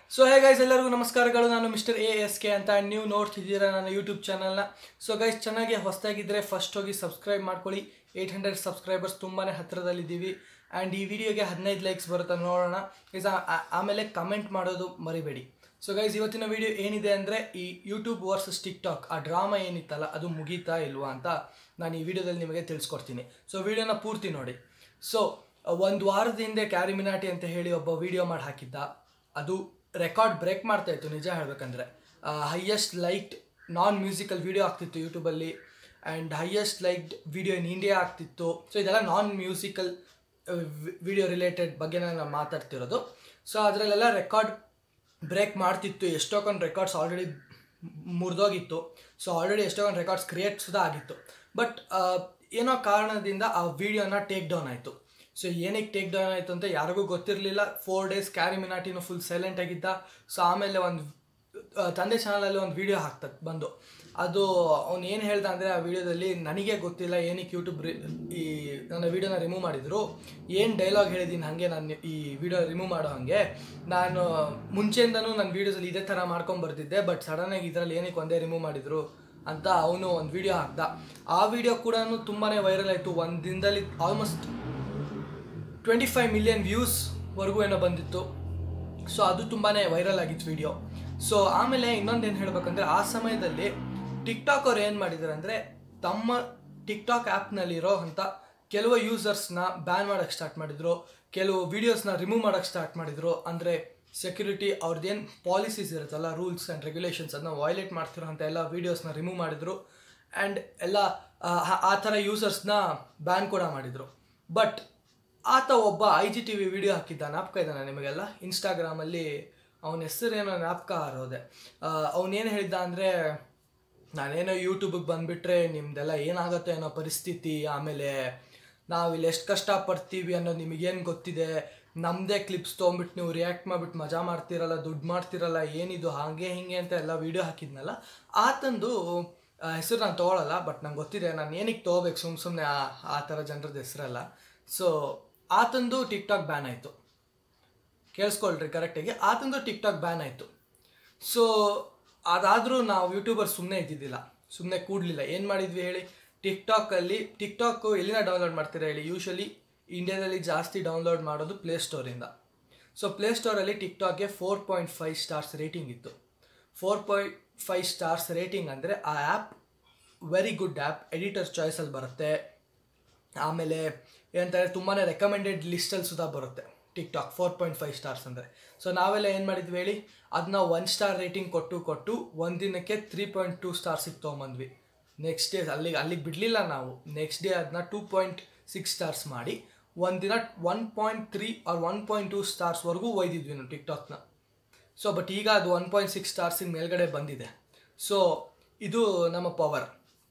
so hey guys ಎಲ್ಲರಿಗೂ ನಮಸ್ಕಾರಗಳು ನಾನು ಮಿಸ್ಟರ್ ಎ ಎಸ್ ಕೆ ಅಂತ ನೀವು ನೋಡ್ತಿದ್ದೀರಾ ನನ್ನ ಯೂಟ್ಯೂಬ್ ಚಾನಲ್ನ ಸೊ ಗೈಸ್ ಚೆನ್ನಾಗಿ ಹೊಸದಾಗಿದ್ದರೆ ಫಸ್ಟ್ ಹೋಗಿ ಸಬ್ಸ್ಕ್ರೈಬ್ ಮಾಡ್ಕೊಳ್ಳಿ ಏಯ್ಟ್ ಹಂಡ್ರೆಡ್ ಸಬ್ಸ್ಕ್ರೈಬರ್ಸ್ ತುಂಬಾ ಹತ್ತಿರದಲ್ಲಿದ್ದೀವಿ ಆ್ಯಂಡ್ ಈ ವಿಡಿಯೋಗೆ ಹದಿನೈದು ಲೈಕ್ಸ್ ಬರುತ್ತೆ ನೋಡೋಣ ಗೈಸ್ ಆಮೇಲೆ ಕಮೆಂಟ್ ಮಾಡೋದು ಮರಿಬೇಡಿ ಸೊ ಗೈಸ್ ಇವತ್ತಿನ ವಿಡಿಯೋ ಏನಿದೆ ಅಂದರೆ ಈ ಯೂಟ್ಯೂಬ್ ವರ್ಸಸ್ ಟಿಕ್ ಟಾಕ್ ಆ ಡ್ರಾಮಾ ಏನಿತ್ತಲ್ಲ ಅದು ಮುಗೀತಾ ಇಲ್ವಾ ಅಂತ ನಾನು ಈ ವಿಡಿಯೋದಲ್ಲಿ ನಿಮಗೆ ತಿಳಿಸ್ಕೊಡ್ತೀನಿ ಸೊ ವಿಡಿಯೋನ ಪೂರ್ತಿ ನೋಡಿ ಸೊ ಒಂದು ವಾರದ ಹಿಂದೆ ಕ್ಯಾರಿ ಮಿನಾಟಿ ಅಂತ ಹೇಳಿ ಒಬ್ಬ ವಿಡಿಯೋ ಮಾಡಿ ಹಾಕಿದ್ದ ಅದು ರೆಕಾರ್ಡ್ ಬ್ರೇಕ್ ಮಾಡ್ತಾ ಇತ್ತು ನಿಜ ಹೇಳಬೇಕಂದ್ರೆ highest liked non musical video ಆಗ್ತಿತ್ತು ಯೂಟ್ಯೂಬಲ್ಲಿ and highest liked video in India ಆಗ್ತಿತ್ತು ಸೊ ಇದೆಲ್ಲ ನಾನ್ ಮ್ಯೂಸಿಕಲ್ ವಿಡಿಯೋ ರಿಲೇಟೆಡ್ ಬಗ್ಗೆ ನಾನು ಮಾತಾಡ್ತಿರೋದು ಸೊ ಅದರಲ್ಲೆಲ್ಲ ರೆಕಾರ್ಡ್ ಬ್ರೇಕ್ ಮಾಡ್ತಿತ್ತು ಎಷ್ಟೊಂದು ರೆಕಾರ್ಡ್ಸ್ ಆಲ್ರೆಡಿ ಮುರಿದೋಗಿತ್ತು ಸೊ ಆಲ್ರೆಡಿ ಎಷ್ಟೊಂದು ರೆಕಾರ್ಡ್ಸ್ ಕ್ರಿಯೇಟ್ ಸುಧಾ ಆಗಿತ್ತು ಬಟ್ ಏನೋ ಕಾರಣದಿಂದ ಆ ವಿಡಿಯೋನ ಟೇಕ್ ಡೌನ್ ಆಯಿತು ಸೊ ಏನಕ್ಕೆ ಟೇಕ್ ಡೌನ್ ಆಯಿತು ಅಂತ ಯಾರಿಗೂ ಗೊತ್ತಿರಲಿಲ್ಲ ಫೋರ್ ಡೇಸ್ ಕ್ಯಾರಿ ಮಿನಾಟಿನೂ ಫುಲ್ ಸೈಲೆಂಟ್ ಆಗಿದ್ದ ಸೊ ಆಮೇಲೆ ಒಂದು ತಂದೆ ಚಾನಲಲ್ಲಿ ಒಂದು ವಿಡಿಯೋ ಹಾಕ್ತದೆ ಬಂದು ಅದು ಅವ್ನು ಏನು ಹೇಳ್ದ ಅಂದರೆ ಆ ವಿಡಿಯೋದಲ್ಲಿ ನನಗೆ ಗೊತ್ತಿಲ್ಲ ಏನಕ್ಕೆ ಯೂಟ್ಯೂಬ್ ರಿ ಈ ನನ್ನ ವಿಡಿಯೋನ ರಿಮೂವ್ ಮಾಡಿದರು ಏನು ಡೈಲಾಗ್ ಹೇಳಿದ್ದೀನಿ ಹಾಗೆ ನಾನು ಈ ವಿಡಿಯೋ ರಿಮೂವ್ ಮಾಡೋ ಹಾಗೆ ನಾನು ಮುಂಚೆಯಿಂದನೂ ನನ್ನ ವೀಡಿಯೋಸಲ್ಲಿ ಇದೇ ಥರ ಮಾಡ್ಕೊಂಡು ಬರ್ತಿದ್ದೆ ಬಟ್ ಸಡನ್ನಾಗಿ ಇದರಲ್ಲಿ ಏನಕ್ಕೆ ಒಂದೇ ರಿಮೂವ್ ಮಾಡಿದರು ಅಂತ ಅವನು ಒಂದು ವಿಡಿಯೋ ಹಾಕ್ದ ಆ ವಿಡಿಯೋ ಕೂಡ ತುಂಬಾ ವೈರಲ್ ಆಯಿತು ಒಂದು ದಿನದಲ್ಲಿ ಆಲ್ಮೋಸ್ಟ್ ಟ್ವೆಂಟಿ ಫೈವ್ ಮಿಲಿಯನ್ ವ್ಯೂಸ್ವರೆಗೂ ಏನೋ ಬಂದಿತ್ತು ಸೊ ಅದು ತುಂಬಾ ವೈರಲ್ ಆಗಿತ್ತು ವಿಡಿಯೋ ಸೊ ಆಮೇಲೆ ಇನ್ನೊಂದೇನು ಹೇಳ್ಬೇಕಂದ್ರೆ ಆ ಸಮಯದಲ್ಲಿ ಟಿಕ್ ಟಾಕ್ ಅವ್ರು ಏನು ಮಾಡಿದ್ದಾರೆ ಅಂದರೆ ತಮ್ಮ ಟಿಕ್ ಟಾಕ್ ಆ್ಯಪ್ನಲ್ಲಿರೋ ಅಂಥ ಕೆಲವು ಯೂಸರ್ಸ್ನ ಬ್ಯಾನ್ ಮಾಡೋಕ್ಕೆ ಸ್ಟಾರ್ಟ್ ಮಾಡಿದರು ಕೆಲವು ವೀಡಿಯೋಸ್ನ ರಿಮೂವ್ ಮಾಡೋಕ್ಕೆ ಸ್ಟಾರ್ಟ್ ಮಾಡಿದರು ಅಂದರೆ ಸೆಕ್ಯೂರಿಟಿ ಅವ್ರದ್ದೇನು ಪಾಲಿಸೀಸ್ ಇರುತ್ತಲ್ಲ ರೂಲ್ಸ್ ಆ್ಯಂಡ್ ರೆಗ್ಯುಲೇಷನ್ಸ್ ಅದನ್ನ ವೈಲೇಟ್ ಮಾಡ್ತಿರೋ ಅಂಥ ಎಲ್ಲ ವೀಡಿಯೋಸ್ನ ರಿಮೂವ್ ಮಾಡಿದರು ಆ್ಯಂಡ್ ಎಲ್ಲ ಆ ಥರ ಯೂಸರ್ಸ್ನ ಬ್ಯಾನ್ ಕೂಡ ಮಾಡಿದರು ಬಟ್ ಆತ ಒಬ್ಬ I G T V video ಹಾಕಿದ್ದ ಜ್ಞಾಪಕ ಇದ್ದಾನೆ ನಿಮಗೆಲ್ಲ ಇನ್ಸ್ಟಾಗ್ರಾಮಲ್ಲಿ ಅವನ ಹೆಸರೇನೋ ಜ್ಞಾಪಕ ಆರೋದೆ ಅವನೇನು ಹೇಳಿದ್ದ ಅಂದರೆ ನಾನೇನೋ ಯೂಟ್ಯೂಬಿಗೆ ಬಂದುಬಿಟ್ರೆ ನಿಮ್ದೆಲ್ಲ ಏನಾಗುತ್ತೆ ಅನ್ನೋ ಪರಿಸ್ಥಿತಿ ಆಮೇಲೆ ನಾವು ಇಲ್ಲಿ ಎಷ್ಟು ಕಷ್ಟಪಡ್ತೀವಿ ಅನ್ನೋದು ನಿಮಗೇನು ಗೊತ್ತಿದೆ ನಮ್ಮದೇ ಕ್ಲಿಪ್ಸ್ ತೊಗೊಂಬಿಟ್ಟು ನೀವು ರಿಯಾಕ್ಟ್ ಮಾಡಿಬಿಟ್ಟು ಮಜಾ ಮಾಡ್ತಿರಲ್ಲ ದುಡ್ಡು ಮಾಡ್ತಿರಲ್ಲ ಏನಿದು ಹಾಗೆ ಹಿಂಗೆ ಅಂತ ಎಲ್ಲ ವೀಡಿಯೋ ಹಾಕಿದ್ನಲ್ಲ ಆತಂದು ಹೆಸರು ನಾನು ತೊಗೊಳಲ್ಲ ಬಟ್ ನಂಗೆ ಗೊತ್ತಿದೆ ನಾನು ಏನಕ್ಕೆ ತೊಗೋಬೇಕು ಸುಮ್ಮ ಸುಮ್ಮನೆ ಆ ಆ ಥರ ಜನರದ್ದು ಹೆಸರಲ್ಲ ಸೊ ಆತಂದು ಟಿಕ್ ಟಾಕ್ ಬ್ಯಾನ್ ಆಯಿತು ಕೇಳಿಸ್ಕೊಳ್ರಿ ಕರೆಕ್ಟಾಗಿ ಆತಂದು ಟಿಕ್ ಟಾಕ್ ಬ್ಯಾನ್ ಆಯಿತು ಸೊ ಅದಾದರೂ ನಾವು ಯೂಟ್ಯೂಬರ್ ಸುಮ್ಮನೆ ಇದ್ದಿದ್ದಿಲ್ಲ ಸುಮ್ಮನೆ ಕೂಡಲಿಲ್ಲ ಏನು ಮಾಡಿದ್ವಿ ಹೇಳಿ ಟಿಕ್ ಟಾಕಲ್ಲಿ ಟಿಕ್ ಟಾಕು ಎಲ್ಲಿನ ಡೌನ್ಲೋಡ್ ಮಾಡ್ತೀರಾ ಹೇಳಿ ಯೂಶ್ವಲಿ ಇಂಡಿಯಾದಲ್ಲಿ ಜಾಸ್ತಿ ಡೌನ್ಲೋಡ್ ಮಾಡೋದು ಪ್ಲೇಸ್ಟೋರಿಂದ ಸೊ ಪ್ಲೇಸ್ಟೋರಲ್ಲಿ ಟಿಕ್ ಟಾಕ್ಗೆ four point five stars rating ಇತ್ತು four point five stars rating ಅಂದರೆ ಆ app very good app editor ಚಾಯ್ಸಲ್ಲಿ ಬರುತ್ತೆ ಆಮೇಲೆ ಏನಂತಾರೆ ತುಂಬಾ ರೆಕಮೆಂಡೆಡ್ ಲಿಸ್ಟಲ್ಲಿ ಸುಧಾ ಬರುತ್ತೆ TikTok four point five stars ಅಂದರೆ ಸೊ ನಾವೆಲ್ಲ ಏನು ಮಾಡಿದ್ವಿ ಹೇಳಿ ಅದನ್ನ ಒನ್ ಸ್ಟಾರ್ ರೇಟಿಂಗ್ ಕೊಟ್ಟು ಕೊಟ್ಟು ಒಂದು ದಿನಕ್ಕೆ ತ್ರೀ ಪಾಯಿಂಟ್ ಟೂ ಸ್ಟಾರ್ಸಿಗೆ ತೊಗೊಂಬಂದ್ವಿ ನೆಕ್ಸ್ಟ್ ಡೇ ಅಲ್ಲಿಗೆ ಅಲ್ಲಿಗೆ ಬಿಡಲಿಲ್ಲ ನಾವು ನೆಕ್ಸ್ಟ್ ಡೇ ಅದನ್ನ ಟೂ ಪಾಯಿಂಟ್ ಸಿಕ್ಸ್ ಸ್ಟಾರ್ಸ್ ಮಾಡಿ ಒಂದು ದಿನ one point three or one point two ಸ್ಟಾರ್ಸ್ವರೆಗೂ ಒಯ್ದಿದ್ವಿ ನಾವು ಟಿಕ್ ಟಾಕ್ನ ಸೊ ಬಟ್ ಈಗ ಅದು ಒನ್ ಪಾಯಿಂಟ್ ಸಿಕ್ಸ್ ಸ್ಟಾರ್ಸಿಗೆ ಮೇಲ್ಗಡೆ ಬಂದಿದೆ ಸೊ ಇದು ನಮ್ಮ ಪವರ್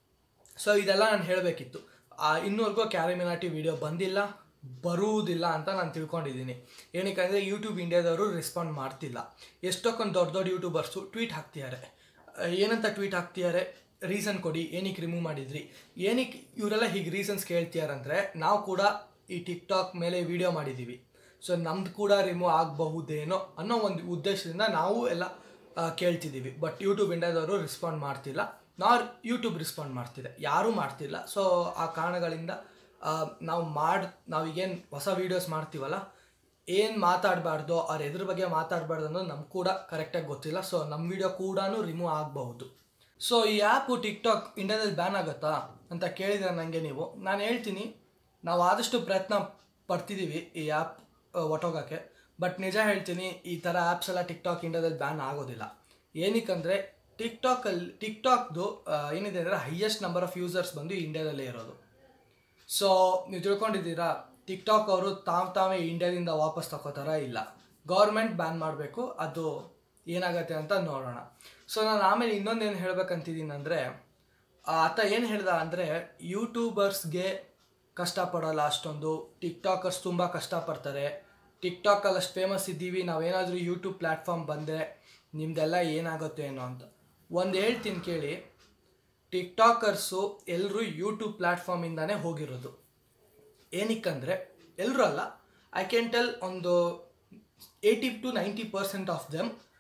ಸೊ ಇದೆಲ್ಲ ನಾನು ಹೇಳಬೇಕಿತ್ತು ಇನ್ನೂವರೆಗೂ ಕ್ಯಾರಿಮಿನಾಟಿ ವಿಡಿಯೋ ಬಂದಿಲ್ಲ ಬರುವುದಿಲ್ಲ ಅಂತ ನಾನು ತಿಳ್ಕೊಂಡಿದ್ದೀನಿ ಏನಕ್ಕೆ ಅಂದರೆ ಯೂಟ್ಯೂಬ್ ಇಂಡಿಯಾದವರು ರೆಸ್ಪಾಂಡ್ ಮಾಡ್ತಿಲ್ಲ ಎಷ್ಟೊಕ್ಕೊಂದು ದೊಡ್ಡ ದೊಡ್ಡ ಯೂಟ್ಯೂಬರ್ಸು ಟ್ವೀಟ್ ಹಾಕ್ತಿದ್ದಾರೆ ಏನಂತ ಟ್ವೀಟ್ ಹಾಕ್ತಿದ್ದಾರೆ ರೀಸನ್ ಕೊಡಿ ಏನಕ್ಕೆ ರಿಮೂವ್ ಮಾಡಿದ್ರಿ ಏನಕ್ಕೆ ಇವರೆಲ್ಲ ಹೀಗೆ ರೀಸನ್ಸ್ ಕೇಳ್ತಿಯಾರಂದರೆ ನಾವು ಕೂಡ ಈ ಟಿಕ್ ಟಾಕ್ ಮೇಲೆ ವಿಡಿಯೋ ಮಾಡಿದ್ದೀವಿ ಸೊ ನಮ್ದು ಕೂಡ ರಿಮೂವ್ ಆಗಬಹುದೇನೋ ಅನ್ನೋ ಒಂದು ಉದ್ದೇಶದಿಂದ ನಾವು ಎಲ್ಲ ಕೇಳ್ತಿದ್ದೀವಿ ಬಟ್ ಯೂಟ್ಯೂಬ್ ಇಂಡಿಯಾದವರು ರೆಸ್ಪಾಂಡ್ ಮಾಡ್ತಿಲ್ಲ ನಾ ಯೂಟ್ಯೂಬ್ ರೆಸ್ಪಾಂಡ್ ಮಾಡ್ತಿದೆ ಯಾರೂ ಮಾಡ್ತಿಲ್ಲ ಸೊ ಆ ಕಾರಣಗಳಿಂದ ನಾವು ಮಾಡಿ ನಾವೀಗೇನು ಹೊಸ ವೀಡಿಯೋಸ್ ಮಾಡ್ತೀವಲ್ಲ ಏನು ಮಾತಾಡಬಾರ್ದು ಅವ್ರ ಎದ್ರ ಬಗ್ಗೆ ಮಾತಾಡಬಾರ್ದು ಅನ್ನೋದು ನಮ್ಗೆ ಕೂಡ ಕರೆಕ್ಟಾಗಿ ಗೊತ್ತಿಲ್ಲ ಸೊ ನಮ್ಮ ವಿಡಿಯೋ ಕೂಡ ರಿಮೂವ್ ಆಗಬಹುದು ಸೊ ಈ ಆ್ಯಪು ಟಿಕ್ ಟಾಕ್ ಇಂಡಿಯಾದಲ್ಲಿ ಬ್ಯಾನ್ ಆಗುತ್ತಾ ಅಂತ ಕೇಳಿದ್ರೆ ನನಗೆ ನೀವು ನಾನು ಹೇಳ್ತೀನಿ ನಾವು ಆದಷ್ಟು ಪ್ರಯತ್ನ ಪಡ್ತಿದ್ದೀವಿ ಈ ಆ್ಯಪ್ ಒಟ್ಟೋಗೋಕ್ಕೆ ಬಟ್ ನಿಜ ಹೇಳ್ತೀನಿ ಈ ಥರ ಆ್ಯಪ್ಸ್ ಎಲ್ಲ ಟಿಕ್ ಟಾಕ್ ಇಂಡಿಯಾದಲ್ಲಿ ಬ್ಯಾನ್ ಆಗೋದಿಲ್ಲ ಏನಕ್ಕಂದರೆ ಟಿಕ್ ಟಾಕಲ್ಲಿ ಟಿಕ್ ಟಾಕ್ದು ಏನಿದೆ ಅಂದರೆ ಹೈಯೆಸ್ಟ್ ನಂಬರ್ ಆಫ್ ಯೂಸರ್ಸ್ ಬಂದು ಇಂಡಿಯಾದಲ್ಲೇ ಇರೋದು ಸೊ ನೀವು ತಿಳ್ಕೊಂಡಿದ್ದೀರಾ ಟಿಕ್ ಟಾಕ್ ಅವರು ತಾವು ತಾವೇ ಇಂಡಿಯಾದಿಂದ ವಾಪಸ್ ತಗೋತಾರ ಇಲ್ಲ ಗೌರ್ಮೆಂಟ್ ಬ್ಯಾನ್ ಮಾಡಬೇಕು ಅದು ಏನಾಗತ್ತೆ ಅಂತ ನೋಡೋಣ ಸೊ ನಾನು ಆಮೇಲೆ ಇನ್ನೊಂದೇನು ಹೇಳ್ಬೇಕಂತಿದ್ದೀನಿ ಅಂದರೆ ಆತ ಏನು ಹೇಳ್ದ ಅಂದರೆ ಯೂಟ್ಯೂಬರ್ಸ್ಗೆ ಕಷ್ಟಪಡೋಲ್ಲ ಅಷ್ಟೊಂದು ಟಿಕ್ ಟಾಕರ್ಸ್ ತುಂಬ ಕಷ್ಟಪಡ್ತಾರೆ ಟಿಕ್ ಟಾಕಲ್ಲಿ ಅಷ್ಟು ಫೇಮಸ್ ಇದ್ದೀವಿ ನಾವೇನಾದರೂ ಯೂಟ್ಯೂಬ್ ಪ್ಲ್ಯಾಟ್ಫಾರ್ಮ್ ಬಂದರೆ ನಿಮ್ಮದೆಲ್ಲ ಏನಾಗುತ್ತೆ ಏನೋ ಅಂತ ಒಂದು ಹೇಳ್ತೀನಿ ಕೇಳಿ ಟಿಕ್ ಟಾಕರ್ಸು ಎಲ್ಲರೂ ಯೂಟ್ಯೂಬ್ ಪ್ಲ್ಯಾಟ್ಫಾರ್ಮಿಂದಾನೇ ಹೋಗಿರೋದು ಏನಕ್ಕಂದರೆ ಎಲ್ಲರೂ ಅಲ್ಲ ಐ ಕ್ಯಾನ್ ಟೆಲ್ ಒಂದು eighty to ninety percent of them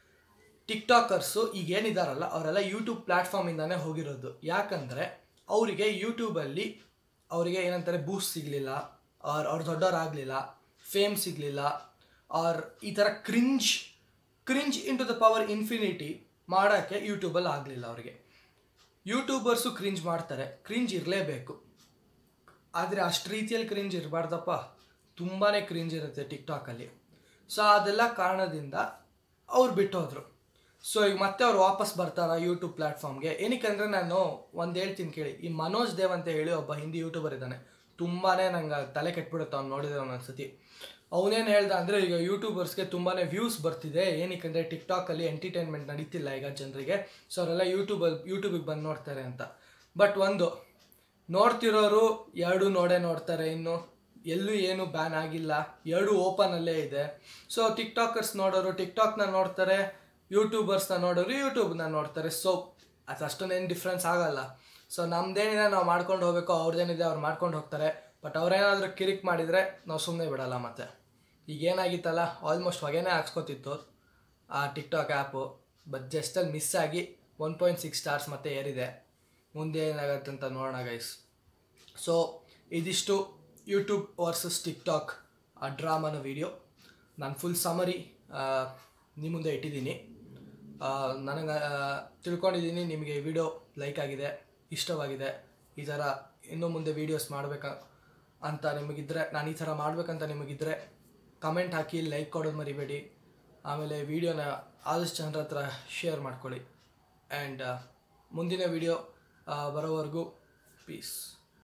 TikTokers ಈಗ ಏನಿದಾರಲ್ಲ ಅವರೆಲ್ಲ ಯೂಟ್ಯೂಬ್ ಪ್ಲ್ಯಾಟ್ಫಾರ್ಮಿಂದಾನೇ ಹೋಗಿರೋದು ಯಾಕಂದರೆ ಅವರಿಗೆ ಯೂಟ್ಯೂಬಲ್ಲಿ ಅವರಿಗೆ ಏನಂತಾರೆ ಬೂಸ್ಟ್ ಸಿಗಲಿಲ್ಲ ಅವ್ರ ಅವ್ರು ದೊಡ್ಡವರಾಗಲಿಲ್ಲ ಫೇಮ್ ಸಿಗಲಿಲ್ಲ ಆರ್ ಈ ಥರ cringe cringe in to the power infinity ಮಾಡೋಕ್ಕೆ ಯೂಟ್ಯೂಬಲ್ಲಿ ಆಗಲಿಲ್ಲ ಅವರಿಗೆ ಯೂಟ್ಯೂಬರ್ಸು ಕ್ರಿಂಜ್ ಮಾಡ್ತಾರೆ ಕ್ರಿಂಜ್ ಇರಲೇಬೇಕು ಆದರೆ ಅಷ್ಟು ರೀತಿಯಲ್ಲಿ ಕ್ರಿಂಜ್ ಇರಬಾರ್ದಪ್ಪ ತುಂಬಾ ಕ್ರಿಂಜ್ ಇರುತ್ತೆ ಟಿಕ್ಟಾಕಲ್ಲಿ ಸೊ ಅದೆಲ್ಲ ಕಾರಣದಿಂದ ಅವ್ರು ಬಿಟ್ಟೋದ್ರು ಸೊ ಈಗ ಮತ್ತೆ ಅವ್ರು ವಾಪಸ್ ಬರ್ತಾರ ಯೂಟ್ಯೂಬ್ ಪ್ಲ್ಯಾಟ್ಫಾರ್ಮ್ಗೆ ಏನಕ್ಕೆ ನಾನು ಒಂದು ಹೇಳ್ತೀನಿ ಕೇಳಿ ಈ ಮನೋಜ್ ದೇವ್ ಅಂತ ಹೇಳಿ ಒಬ್ಬ ಹಿಂದಿ ಯೂಟ್ಯೂಬರ್ ಇದ್ದಾನೆ ತುಂಬಾ ನಂಗೆ ತಲೆ ಕೆಟ್ಬಿಡುತ್ತೆ ಅವ್ನು ನೋಡಿದ್ರೆ ಒಂದೊಂದ್ಸತಿ ಅವನೇನು ಹೇಳ್ದ ಅಂದರೆ ಈಗ ಯೂಟ್ಯೂಬರ್ಸ್ಗೆ ತುಂಬಾ ವ್ಯೂಸ್ ಬರ್ತಿದೆ ಏನಕ್ಕೆ ಅಂದರೆ ಟಿಕ್ಟಾಕಲ್ಲಿ ಎಂಟರ್ಟೈನ್ಮೆಂಟ್ ನಡೀತಿಲ್ಲ ಈಗ ಜನರಿಗೆ ಸೊ ಅವರೆಲ್ಲ ಯೂಟ್ಯೂಬಲ್ಲಿ ಯೂಟ್ಯೂಬಿಗೆ ಬಂದು ನೋಡ್ತಾರೆ ಅಂತ ಬಟ್ ಒಂದು ನೋಡ್ತಿರೋರು ಎರಡು ನೋಡೇ ನೋಡ್ತಾರೆ ಇನ್ನು ಎಲ್ಲೂ ಏನು ಬ್ಯಾನ್ ಆಗಿಲ್ಲ ಎರಡು ಓಪನಲ್ಲೇ ಇದೆ ಸೊ ಟಿಕ್ಟಾಕರ್ಸ್ ನೋಡೋರು ಟಿಕ್ಟಾಕ್ನ ನೋಡ್ತಾರೆ ಯೂಟ್ಯೂಬರ್ಸ್ನ ನೋಡೋರು ಯೂಟ್ಯೂಬ್ನ ನೋಡ್ತಾರೆ ಸೊ ಅದು ಅಷ್ಟೊಂದೇನು ಡಿಫ್ರೆನ್ಸ್ ಆಗಲ್ಲ ಸೊ ನಮ್ದೇನಿದೆ ನಾವು ಮಾಡ್ಕೊಂಡು ಹೋಗ್ಬೇಕು ಅವ್ರದ್ದೇನಿದೆ ಅವ್ರು ಮಾಡ್ಕೊಂಡು ಹೋಗ್ತಾರೆ ಬಟ್ ಅವ್ರೇನಾದರೂ ಕಿರಿಕ್ ಮಾಡಿದರೆ ನಾವು ಸುಮ್ಮನೆ ಬಿಡಲ್ಲ ಮತ್ತೆ ಈಗ ಏನಾಗಿತ್ತಲ್ಲ ಆಲ್ಮೋಸ್ಟ್ ಹೊಗೆನೇ ಹಾಕ್ಸ್ಕೊತಿತ್ತು ಆ ಟಿಕ್ಟಾಕ್ ಆ್ಯಪು ಬಟ್ ಜಸ್ಟಲ್ಲಿ ಮಿಸ್ ಆಗಿ ಒನ್ ಪಾಯಿಂಟ್ ಸಿಕ್ಸ್ ಸ್ಟಾರ್ಸ್ ಮತ್ತೆ ಏರಿದೆ ಮುಂದೆ ಏನಾಗತ್ತೆ ಅಂತ ನೋಡೋಣ ಗೈಸ್ ಸೊ ಇದಿಷ್ಟು ಯೂಟ್ಯೂಬ್ ವರ್ಸಸ್ ಟಿಕ್ಟಾಕ್ ಆ ಡ್ರಾಮನ ವೀಡಿಯೋ ನಾನು ಫುಲ್ ಸಮರಿ ನಿಮ್ಮ ಮುಂದೆ ಇಟ್ಟಿದ್ದೀನಿ ನನಗೆ ತಿಳ್ಕೊಂಡಿದ್ದೀನಿ ನಿಮಗೆ ಈ ವಿಡಿಯೋ ಲೈಕ್ ಆಗಿದೆ ಇಷ್ಟವಾಗಿದೆ ಈ ಥರ ಇನ್ನೂ ಮುಂದೆ ವೀಡಿಯೋಸ್ ಮಾಡಬೇಕಾ ಅಂತ ನಿಮಗಿದ್ರೆ ನಾನು ಈ ಥರ ಮಾಡಬೇಕಂತ ನಿಮಗಿದ್ರೆ ಕಮೆಂಟ್ ಹಾಕಿ ಲೈಕ್ ಕೊಡೋದು ಮರಿಬೇಡಿ ಆಮೇಲೆ ವೀಡಿಯೋನ ಆದಷ್ಟು ಜನರ ಹತ್ರ ಶೇರ್ ಮಾಡ್ಕೊಳ್ಳಿ ಆ್ಯಂಡ್ ಮುಂದಿನ ವೀಡಿಯೋ ಬರೋವರೆಗೂ ಪೀಸ್